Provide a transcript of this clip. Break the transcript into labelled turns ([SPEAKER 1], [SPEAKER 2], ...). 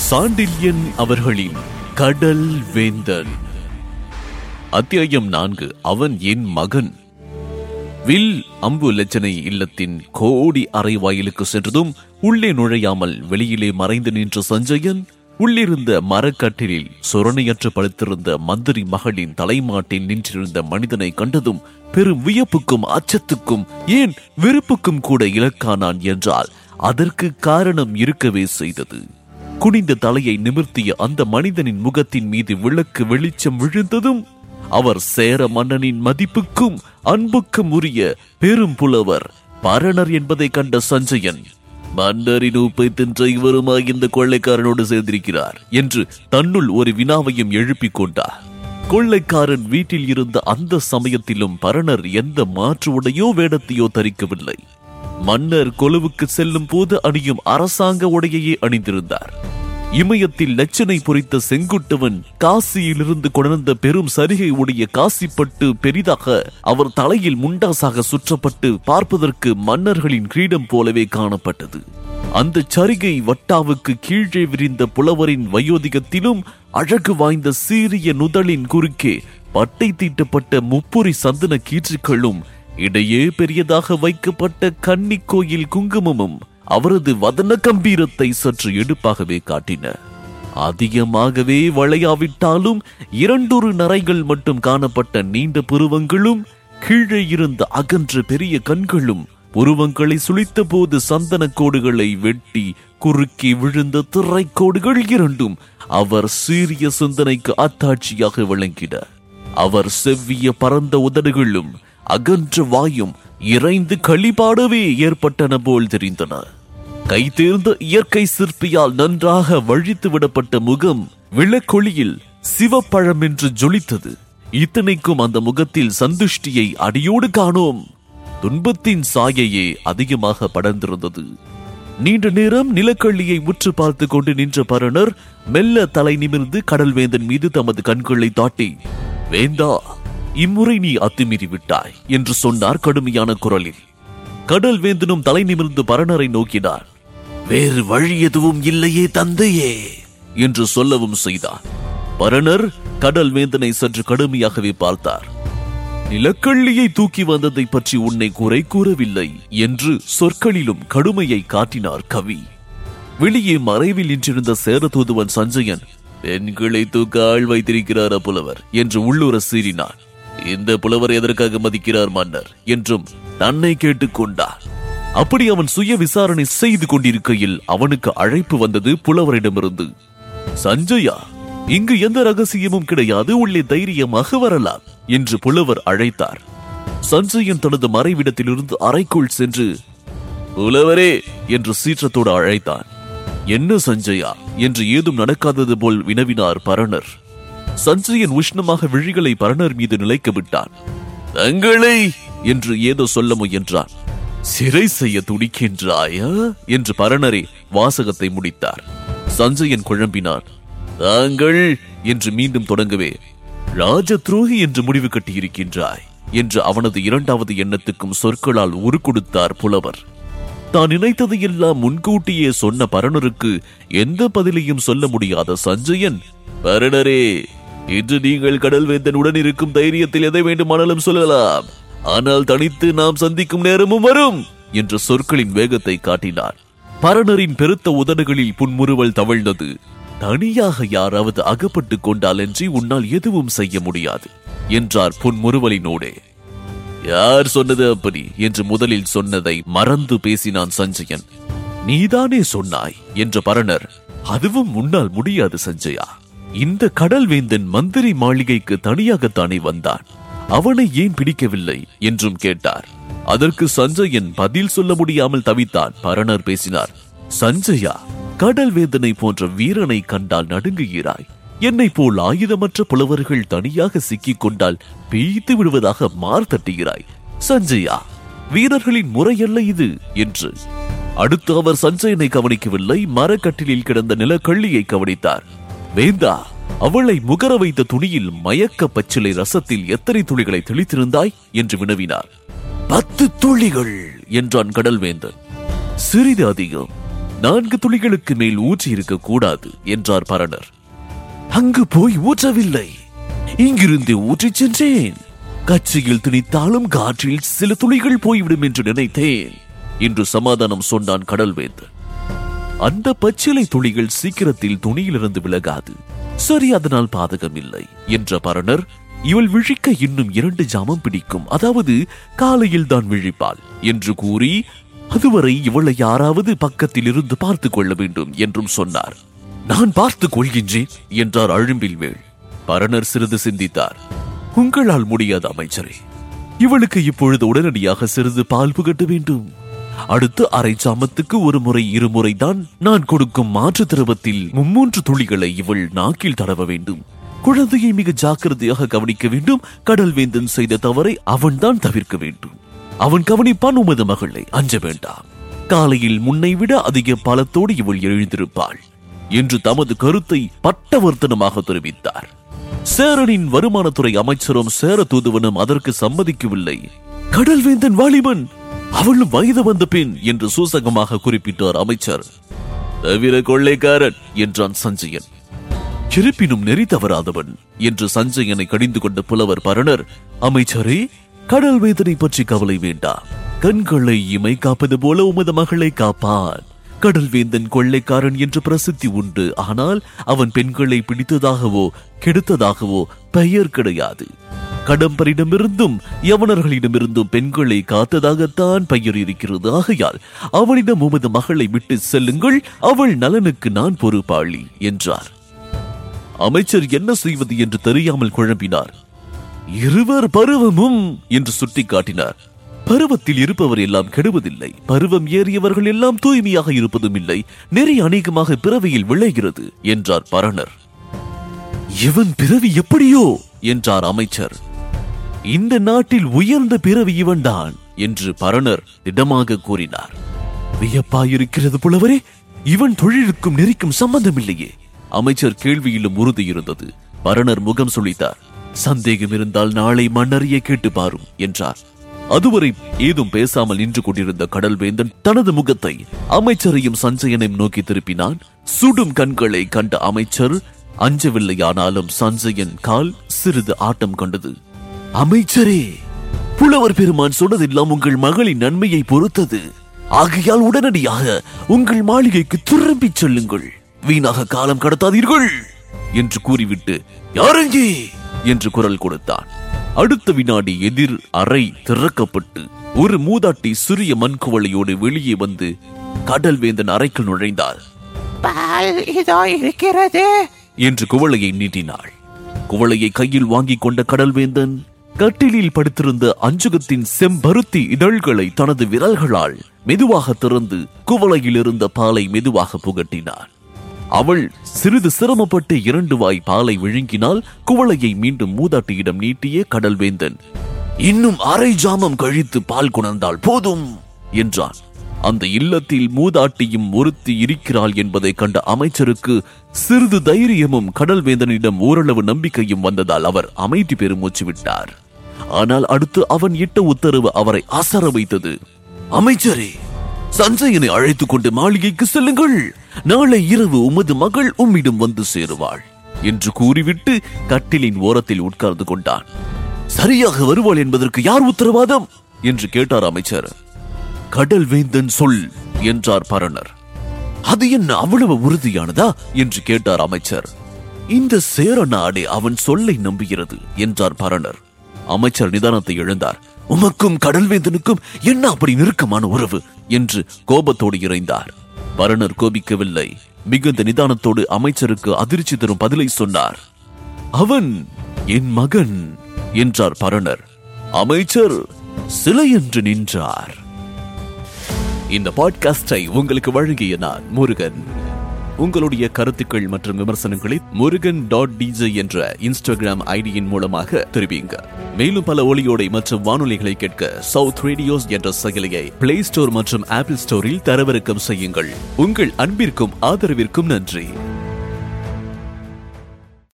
[SPEAKER 1] சாண்டில்யன் அவர்களின் கடல் வேந்தன் அத்தியாயம் நான்கு அவன் என் மகன் வில் அம்பு லட்சணை இல்லத்தின் கோடி அறை வாயிலுக்கு சென்றதும் உள்ளே நுழையாமல் வெளியிலே மறைந்து நின்ற சஞ்சயன் உள்ளிருந்த மரக்கட்டிலில் சுரணையற்று படுத்திருந்த மந்திரி மகளின் தலைமாட்டில் நின்றிருந்த மனிதனை கண்டதும் பெரும் வியப்புக்கும் அச்சத்துக்கும் ஏன் வெறுப்புக்கும் கூட இலக்கானான் என்றால் அதற்கு காரணம் இருக்கவே செய்தது குனிந்த தலையை நிமிர்த்திய அந்த மனிதனின் முகத்தின் மீது விளக்கு வெளிச்சம் விழுந்ததும் அவர் சேர மன்னனின் மதிப்புக்கும் அன்புக்கும் உரிய பெரும் புலவர் பரணர் என்பதை கண்ட சஞ்சயன் மன்னரின் உப்பை தின்ற இவருமாய் இந்த கொள்ளைக்காரனோடு சேர்ந்திருக்கிறார் என்று தன்னுள் ஒரு வினாவையும் எழுப்பிக் கொண்டார் கொள்ளைக்காரன் வீட்டில் இருந்த அந்த சமயத்திலும் பரணர் எந்த மாற்று உடையோ வேடத்தையோ தரிக்கவில்லை மன்னர் கொலுவுக்கு செல்லும் போது அணியும் அரசாங்க உடையையே அணிந்திருந்தார் இமயத்தில் லட்சணை பொறித்த செங்குட்டவன் காசியிலிருந்து கொணர்ந்த பெரும் சரிகை உடைய காசிப்பட்டு பெரிதாக அவர் தலையில் முண்டாசாக சுற்றப்பட்டு பார்ப்பதற்கு மன்னர்களின் கிரீடம் போலவே காணப்பட்டது அந்த சரிகை வட்டாவுக்கு கீழே விரிந்த புலவரின் வயோதிகத்திலும் அழகு வாய்ந்த சீரிய நுதலின் குறுக்கே பட்டை தீட்டப்பட்ட முப்புரி சந்தன கீற்றுக்களும் இடையே பெரியதாக வைக்கப்பட்ட கன்னி கோயில் குங்குமமும் அவரது வதன கம்பீரத்தை சற்று எடுப்பாகவே காட்டின அதிகமாகவே வளையாவிட்டாலும் இரண்டொரு நரைகள் மட்டும் காணப்பட்ட நீண்ட புருவங்களும் கீழே இருந்த அகன்ற பெரிய கண்களும் புருவங்களை சுழித்த போது சந்தன கோடுகளை வெட்டி குறுக்கி விழுந்த திரைக்கோடுகள் இரண்டும் அவர் சீரிய சிந்தனைக்கு அத்தாட்சியாக விளங்கின அவர் செவ்விய பரந்த உதடுகளும் அகன்ற வாயும் இறைந்து களிபாடவே ஏற்பட்டன போல் தெரிந்தன கை தேர்ந்த இயற்கை சிற்பியால் நன்றாக வழித்து விடப்பட்ட முகம் விளக்கொளியில் சிவப்பழம் என்று ஜொலித்தது இத்தனைக்கும் அந்த முகத்தில் சந்துஷ்டியை அடியோடு காணோம் துன்பத்தின் சாயையே அதிகமாக படர்ந்திருந்தது நீண்ட நேரம் நிலக்கள்ளியை உற்று பார்த்து கொண்டு நின்ற பரணர் மெல்ல தலை நிமிர்ந்து கடல் வேந்தன் மீது தமது கண்களை தாட்டி வேந்தா இம்முறை நீ அத்துமீறி விட்டாய் என்று சொன்னார் கடுமையான குரலில் கடல் வேந்தனும் தலை நிமிர்ந்து பரணரை நோக்கினார் வேறு வழி எதுவும் இல்லையே தந்தையே என்று சொல்லவும் செய்தார் பரணர் கடல் வேந்தனை சற்று கடுமையாகவே பார்த்தார் நிலக்கள்ளியை தூக்கி வந்ததை பற்றி உன்னை குறை கூறவில்லை என்று சொற்களிலும் கடுமையை காட்டினார் கவி வெளியே மறைவில் நின்றிருந்த சேர தூதுவன் சஞ்சயன் பெண்களை தூக்க ஆள் வைத்திருக்கிறார் புலவர் என்று உள்ளுர சீறினார் இந்த புலவர் எதற்காக மதிக்கிறார் மன்னர் என்றும் தன்னை கேட்டுக்கொண்டார் அப்படி அவன் சுய விசாரணை செய்து கொண்டிருக்கையில் அவனுக்கு அழைப்பு வந்தது புலவரிடமிருந்து சஞ்சயா இங்கு எந்த ரகசியமும் கிடையாது உள்ளே தைரியமாக வரலாம் என்று புலவர் அழைத்தார் சஞ்சயன் தனது மறைவிடத்திலிருந்து அறைக்குள் சென்று புலவரே என்று சீற்றத்தோடு அழைத்தான் என்ன சஞ்சயா என்று ஏதும் நடக்காதது போல் வினவினார் பரணர் சஞ்சயன் உஷ்ணமாக விழிகளை பரணர் மீது நிலைக்க விட்டான் தங்களை என்று ஏதோ சொல்ல முயன்றான் சிறை செய்ய துடிக்கின்றாயா என்று பரணரே வாசகத்தை முடித்தார் சஞ்சயன் குழம்பினான் தாங்கள் என்று மீண்டும் தொடங்கவே ராஜ துரோகி என்று முடிவு கட்டியிருக்கின்றாய் என்று அவனது இரண்டாவது எண்ணத்துக்கும் சொற்களால் உரு கொடுத்தார் புலவர் தான் நினைத்ததையெல்லாம் முன்கூட்டியே சொன்ன பரணருக்கு எந்த பதிலையும் சொல்ல முடியாத சஞ்சயன் பரணரே இன்று நீங்கள் கடல் வேந்தனுடன் இருக்கும் தைரியத்தில் எதை வேண்டுமானாலும் சொல்லலாம் ஆனால் தனித்து நாம் சந்திக்கும் நேரமும் வரும் என்ற சொற்களின் வேகத்தை காட்டினார் பரணரின் பெருத்த உதடுகளில் புன்முறுவல் தவழ்ந்தது தனியாக யாராவது அகப்பட்டுக் கொண்டாலன்றி உன்னால் எதுவும் செய்ய முடியாது என்றார் புன்முறுவலினோடே யார் சொன்னது அப்படி என்று முதலில் சொன்னதை மறந்து பேசினான் சஞ்சயன் நீதானே சொன்னாய் என்ற பரணர் அதுவும் முன்னால் முடியாது சஞ்சயா இந்த கடல் வேந்தன் மந்திரி மாளிகைக்கு தனியாகத்தானே வந்தான் அவனை ஏன் பிடிக்கவில்லை என்றும் கேட்டார் அதற்கு சஞ்சயன் பதில் சொல்ல முடியாமல் தவித்தான் பரணர் பேசினார் சஞ்சயா கடல் வேந்தனை போன்ற வீரனை கண்டால் நடுங்குகிறாய் என்னை போல் ஆயுதமற்ற புலவர்கள் தனியாக சிக்கிக் கொண்டால் பீய்த்து விடுவதாக மார் தட்டுகிறாய் சஞ்சயா வீரர்களின் முறையல்ல இது என்று அடுத்து அவர் சஞ்சயனை கவனிக்கவில்லை மரக்கட்டிலில் கிடந்த நிலக்கள்ளியை கவனித்தார் வேந்தா அவளை முகர வைத்த துணியில் மயக்க பச்சிலை ரசத்தில் எத்தனை துளிகளை தெளித்திருந்தாய் என்று வினவினார் பத்து துளிகள் என்றான் கடல் வேந்தன் சிறிது அதிகம் நான்கு துளிகளுக்கு மேல் ஊற்றி இருக்க கூடாது என்றார் பரணர் அங்கு போய் ஊற்றவில்லை இங்கிருந்து ஊற்றிச் சென்றேன் கட்சியில் திணித்தாலும் காற்றில் சில துளிகள் போய்விடும் என்று நினைத்தேன் என்று சமாதானம் சொன்னான் கடல்வேந்தன் அந்த பச்சிலை துளிகள் சீக்கிரத்தில் துணியிலிருந்து விலகாது சரி அதனால் பாதகம் இல்லை என்ற பரணர் இவள் விழிக்க இன்னும் இரண்டு ஜாமம் பிடிக்கும் அதாவது காலையில் தான் விழிப்பாள் என்று கூறி அதுவரை இவளை யாராவது பக்கத்தில் இருந்து பார்த்துக் கொள்ள வேண்டும் என்றும் சொன்னார் நான் பார்த்துக் கொள்கின்றேன் என்றார் அழும்பில் வேள் பரணர் சிறிது சிந்தித்தார் உங்களால் முடியாது அமைச்சரே இவளுக்கு இப்பொழுது உடனடியாக சிறிது பால் புகட்ட வேண்டும் அடுத்து அரை சாமத்துக்கு ஒரு முறை இருமுறை தான் நான் கொடுக்கும் மாற்று திரவத்தில் மும்மூன்று துளிகளை இவள் நாக்கில் தடவ வேண்டும் குழந்தையை மிக ஜாக்கிரதையாக கவனிக்க வேண்டும் கடல் வேந்தன் செய்த தவறை அவன்தான் தவிர்க்க வேண்டும் அவன் கவனிப்பான் உமது மகளை அஞ்ச வேண்டாம் காலையில் முன்னை விட அதிக பலத்தோடு இவள் எழுந்திருப்பாள் என்று தமது கருத்தை பட்டவர்த்தனமாக தெரிவித்தார் சேரனின் வருமானத்துறை அமைச்சரும் சேர தூதுவனும் அதற்கு சம்மதிக்கவில்லை கடல்வேந்தன் வாலிபன் அவளும் வயது வந்த பெண் என்று சூசகமாக குறிப்பிட்டார் அமைச்சர் தவிர கொள்ளைக்காரன் என்றான் சஞ்சயன் இருப்பினும் நெறி தவறாதவன் என்று சஞ்சயனை கடிந்து கொண்ட புலவர் பரணர் அமைச்சரே கடல் வேதனை பற்றி கவலை வேண்டாம் கண்களை இமை காப்பது போல உமது மகளை காப்பான் கடல் வேந்தன் கொள்ளைக்காரன் என்று பிரசித்தி உண்டு ஆனால் அவன் பெண்களை பிடித்ததாகவோ கெடுத்ததாகவோ பெயர் கிடையாது கடம்பரிடமிருந்தும் யவனர்களிடமிருந்தும் பெண்களை காத்ததாகத்தான் பெயர் இருக்கிறது ஆகையால் அவனிடம் உமது மகளை விட்டு செல்லுங்கள் அவள் நலனுக்கு நான் பொறுப்பாளி என்றார் அமைச்சர் என்ன செய்வது என்று தெரியாமல் குழம்பினார் இருவர் பருவமும் என்று சுட்டிக்காட்டினார் பருவத்தில் இருப்பவர் எல்லாம் கெடுவதில்லை பருவம் ஏறியவர்கள் எல்லாம் தூய்மையாக இருப்பதும் இல்லை நெறி அநேகமாக பிறவியில் விளைகிறது என்றார் பரணர் இவன் பிறவி எப்படியோ என்றார் அமைச்சர் இந்த நாட்டில் உயர்ந்த பிறவி இவன்தான் என்று பரணர் திடமாக கூறினார் வியப்பாயிருக்கிறது புலவரே இவன் தொழிலுக்கும் நெறிக்கும் சம்பந்தமில்லையே அமைச்சர் கேள்வியிலும் உறுதி இருந்தது பரணர் முகம் சுளித்தார் சந்தேகம் இருந்தால் நாளை மன்னரைய கேட்டு பாரும் என்றார் அதுவரை ஏதும் பேசாமல் நின்று கொண்டிருந்த கடல்வேந்தன் தனது முகத்தை அமைச்சரையும் சஞ்சயனையும் நோக்கி திருப்பினான் சுடும் கண்களை கண்ட அமைச்சர் அஞ்சவில்லையானாலும் சஞ்சயன் கால் சிறிது ஆட்டம் கொண்டது அமைச்சரே புலவர் பெருமான் சொன்னதெல்லாம் உங்கள் மகளின் நன்மையை பொறுத்தது ஆகையால் உடனடியாக உங்கள் மாளிகைக்கு திரும்பிச் செல்லுங்கள் வீணாக காலம் கடத்தாதீர்கள் என்று கூறிவிட்டு யாரெங்கே என்று குரல் கொடுத்தான் அடுத்த வினாடி எதிர் அறை திறக்கப்பட்டு ஒரு மூதாட்டி சிறிய மண்குவளையோடு வெளியே வந்து கடல் வேந்தன் அறைக்குள் நுழைந்தாள்
[SPEAKER 2] பால் இதோ இருக்கிறது
[SPEAKER 1] என்று குவளையை நீட்டினாள் குவளையை கையில் வாங்கிக் கொண்ட கடல்வேந்தன் கட்டிலில் படுத்திருந்த அஞ்சுகத்தின் செம்பருத்தி இதழ்களை தனது விரல்களால் மெதுவாக திறந்து குவளையில் இருந்த பாலை மெதுவாக புகட்டினான் அவள் சிறிது சிரமப்பட்டு இரண்டு வாய் பாலை விழுங்கினால் குவளையை மீண்டும் மூதாட்டியிடம் நீட்டிய கடல்வேந்தன் இன்னும் அரை ஜாமம் கழித்து பால் குணர்ந்தால் போதும் என்றான் அந்த இல்லத்தில் மூதாட்டியும் ஒருத்தி இருக்கிறாள் என்பதை கண்ட அமைச்சருக்கு சிறிது தைரியமும் கடல்வேந்தனிடம் ஓரளவு நம்பிக்கையும் வந்ததால் அவர் அமைதி பெருமூச்சு விட்டார் ஆனால் அடுத்து அவன் இட்ட உத்தரவு அவரை அசர வைத்தது அமைச்சரே சஞ்சயனை அழைத்துக் கொண்டு மாளிகைக்கு செல்லுங்கள் நாளை இரவு உமது மகள் உம்மிடம் வந்து சேருவாள் என்று கூறிவிட்டு கட்டிலின் ஓரத்தில் உட்கார்ந்து கொண்டான் சரியாக வருவாள் என்பதற்கு யார் உத்தரவாதம் என்று கேட்டார் அமைச்சர் கடல் வேந்தன் சொல் என்றார் பரணர் அது என்ன அவ்வளவு உறுதியானதா என்று கேட்டார் அமைச்சர் இந்த சேர நாடே அவன் சொல்லை நம்புகிறது என்றார் பரணர் அமைச்சர் நிதானத்தை இழந்தார் உமக்கும் கடல்வேந்தனுக்கும் என்ன அப்படி நெருக்கமான உறவு என்று கோபத்தோடு இறைந்தார் பரணர் கோபிக்கவில்லை மிகுந்த நிதானத்தோடு அமைச்சருக்கு அதிர்ச்சி தரும் பதிலை சொன்னார் அவன் என் மகன் என்றார் பரணர் அமைச்சர் சிலை என்று நின்றார் இந்த பாட்காஸ்டை உங்களுக்கு வழங்கிய நான் முருகன் உங்களுடைய கருத்துக்கள் மற்றும் விமர்சனங்களை முருகன் டாட் டிஜே என்ற இன்ஸ்டாகிராம் ஐடியின் மூலமாக தெரிவிங்க மேலும் பல ஒளியோடை மற்றும் வானொலிகளை கேட்க சவுத் ரேடியோஸ் என்ற செயலியை பிளே ஸ்டோர் மற்றும் ஆப்பிள் ஸ்டோரில் தரவிறக்கம் செய்யுங்கள் உங்கள் அன்பிற்கும் ஆதரவிற்கும் நன்றி